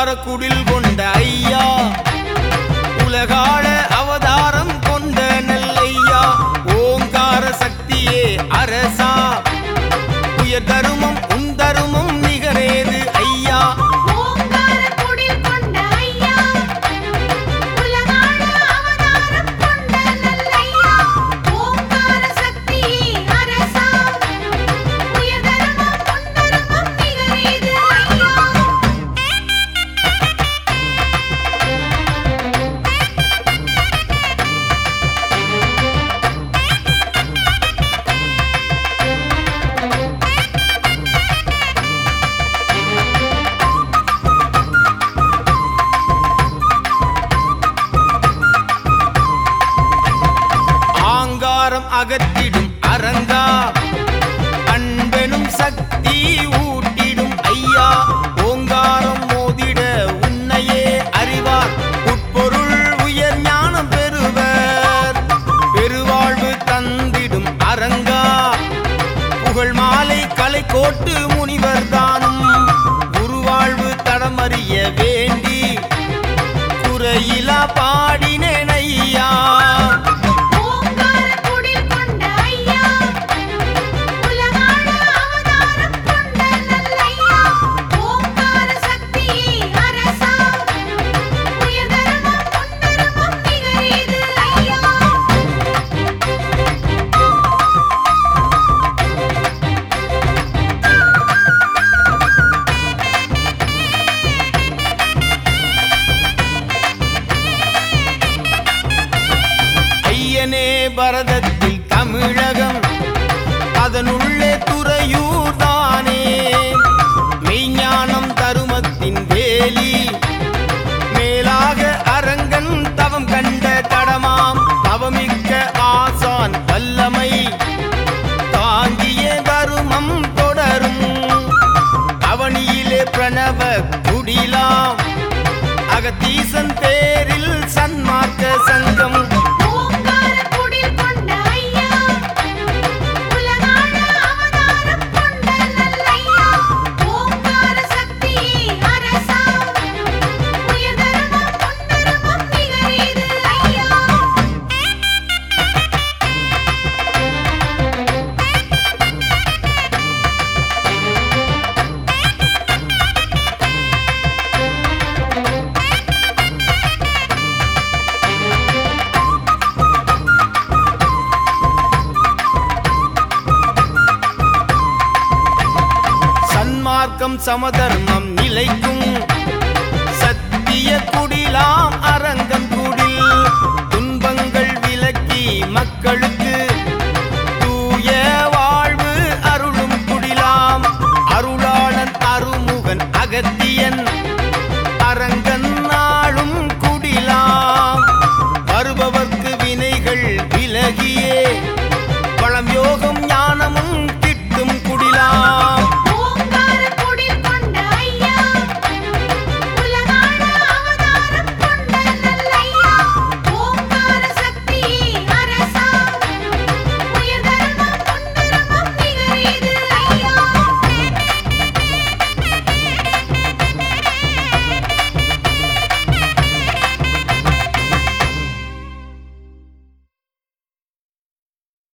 ஓங்கார குடில் கொண்ட ஐயா உலகாள அவதாரம் கொண்ட நல்லையா ஓங்கார சக்தியே அரசா உயர் தருமம் உன் தருமம் நிகரேது ஐயா ஓங்கார குடில் கொண்ட ஐயா உலகாள அவதாரம் கொண்ட நல்லையா ஓங்கார சக்தியே அரசா உயர்தருமம் உன்னருமம் நிகரேது ஐயா ஆங்காரம் அகற்றிடும் அரங்கா அன்பெனும் சக்தி ஊட்டிடும் ஐயா ஓங்காரம் மோதிட உன்னையே அறிவார் உட்பொருள் உயர் ஞானம் பெறுவர் பெருவாழ்வு தந்திடும் அரங்கா புகழ் மாலை கலை கோட்டு முனிவர் தானும் குருவாழ்வு தடமறிய வேண்டி குறையிலா பாடினேன் ஐயா ஓங்கார குடில் கொண்ட ஐயா உலகாள அவதாரம் கொண்ட நல்லையா ஓங்கார சக்தியே அரசா உயர்தருமம் உன்னருமம் நிகரேது ஐயா ஐயனே பரதத்தில் தமிழகம் அதனுள்ளே துறையூர் தானே மெய்ஞானம் தருமத்தின் வேலி மேலாக அரங்கன் தவம் கண்ட தடமாம் தவமிக்க ஆசான் வல்லமை தாங்கிய தருமம் தொடரும் அவனியிலே பிரணவ குடிலாம் அகத்தீசன் தேரில் சன்மார்க்க சங்கம் ஓங்கார குடில் கொண்ட ஐயா உலகாள அவதாரம் கொண்ட நல்லையா ஓங்கார சக்தியே அரசா உயர்தருமம் உன்னருமம் நிகரேது ஐயா சன்மார்க்கம் சமதர்மம் நிலைக்கும் சத்திய குடிலாம் அரங்கம் குடில் துன்பங்கள் விலக்கி மக்களுக்கு